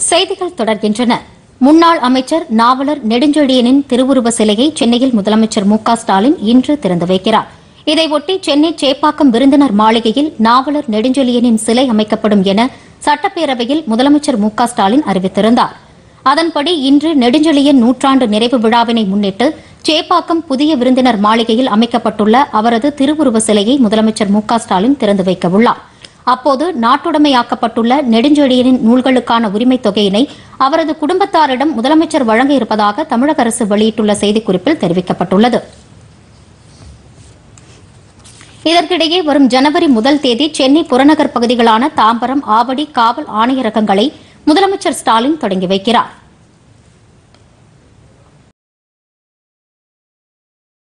செய்திகள் தொடர்கின்றன முன்னாள் அமைச்சர் நாவலர் நெடுஞ்செழியனின் திருவுருவ சிலையை சென்னையில் முதலமைச்சர் மு க ஸ்டாலின் இன்று திறந்து வைக்கிறார் இதையொட்டி சென்னை சேப்பாக்கம் விருந்தினர் மாளிகையில் நாவலர் நெடுஞ்செழியனின் சிலை அமைக்கப்படும் என சட்டப்பேரவையில் முதலமைச்சர் மு க ஸ்டாலின் அறிவித்திருந்தார் அதன்படி இன்று நெடுஞ்செழியன் நூற்றாண்டு நிறைவு விழாவினை முன்னிட்டு சேப்பாக்கம் புதிய விருந்தினர் மாளிகையில் அமைக்கப்பட்டுள்ள அவரது திருவுருவ சிலையை முதலமைச்சர் மு க ஸ்டாலின் திறந்து வைக்க உள்ளார் அப்போது நாட்டுடைமையாக்கப்பட்டுள்ள நெடுஞ்செழியனின் நூல்களுக்கான உரிமைத் தொகையினை அவரது குடும்பத்தாரிடம் முதலமைச்சர் வழங்க இருப்பதாக தமிழக அரசு வெளியிட்டுள்ள செய்திக்குறிப்பில் தெரிவிக்கப்பட்டுள்ளது இதற்கிடையே வரும் ஜனவரி முதல் தேதி சென்னை புறநகர் பகுதிகளான தாம்பரம் ஆவடி காவல் ஆணையரகங்களை முதலமைச்சர் ஸ்டாலின் தொடங்கி வைக்கிறார்